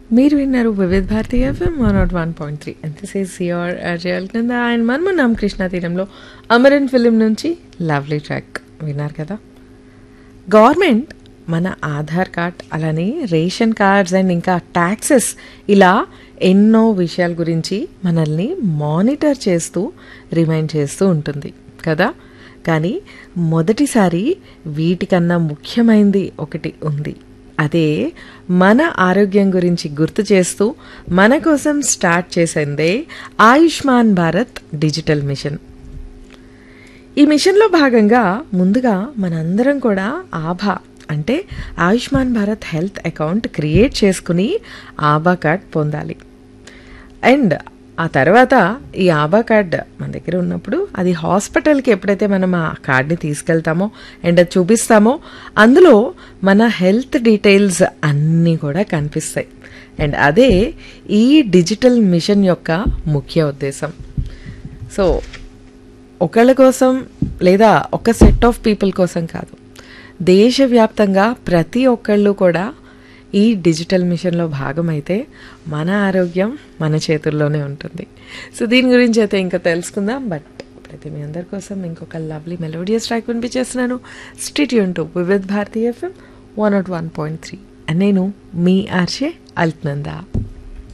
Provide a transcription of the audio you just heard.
మీరు విన్నారు Vividh Bharati FM one naught one point three and this is your అజయల్ కింద అండ్ మనము నామ్ కృష్ణ తీరంలో అమరన్ ఫిలిం నుంచి లవ్లీ ట్రాక్ విన్నారు కదా గవర్నమెంట్ మన ఆధార్ కార్డ్ అలానే రేషన్ కార్డ్స్ అండ్ ఇంకా ట్యాక్సెస్ ఇలా ఎన్నో విషయాల గురించి మనల్ని మానిటర్ చేస్తూ రిమైండ్ చేస్తూ ఉంటుంది కదా కానీ మొదటిసారి వీటికన్నా ముఖ్యమైనది ఒకటి ఉంది అదే మన ఆరోగ్యం గురించి గుర్తు చేస్తూ మన కోసం స్టార్ట్ చేసిందే ఆయుష్మాన్ భారత్ డిజిటల్ మిషన్ ఈ మిషన్లో భాగంగా ముందుగా మనందరం కూడా ఆభా అంటే Ayushman Bharat health account create చేసుకుని ఆభా కార్డ్ పొందాలి అండ్ ఆ తర్వాత ఈ ఆభా కార్డ్ మన దగ్గర ఉన్నప్పుడు అది హాస్పిటల్కి ఎప్పుడైతే మనం ఆ కార్డ్ని తీసుకెళ్తామో అండ్ అది చూపిస్తామో అందులో మన హెల్త్ డీటెయిల్స్ అన్నీ కూడా కనిపిస్తాయి అండ్ అదే ఈ డిజిటల్ మిషన్ యొక్క ముఖ్య ఉద్దేశం సో ఒకళ్ళ కోసం లేదా ఒక సెట్ ఆఫ్ పీపుల్ కోసం కాదు దేశవ్యాప్తంగా ప్రతి ఒక్కళ్ళు కూడా ఈ డిజిటల్ మిషన్లో భాగమైతే మన ఆరోగ్యం మన చేతుల్లోనే ఉంటుంది సో దీని గురించి అయితే ఇంకా తెలుసుకుందాం బట్ ఇప్పుడైతే మీ అందరి కోసం ఇంకొక లవ్లీ మెలోడియస్ ట్రాక్ వినిపించేస్తున్నాను స్ట్రీట్ యూన్ to Vividh Bharati FM one naught one point three నేను మీ ఆర్షే అల్క్నందా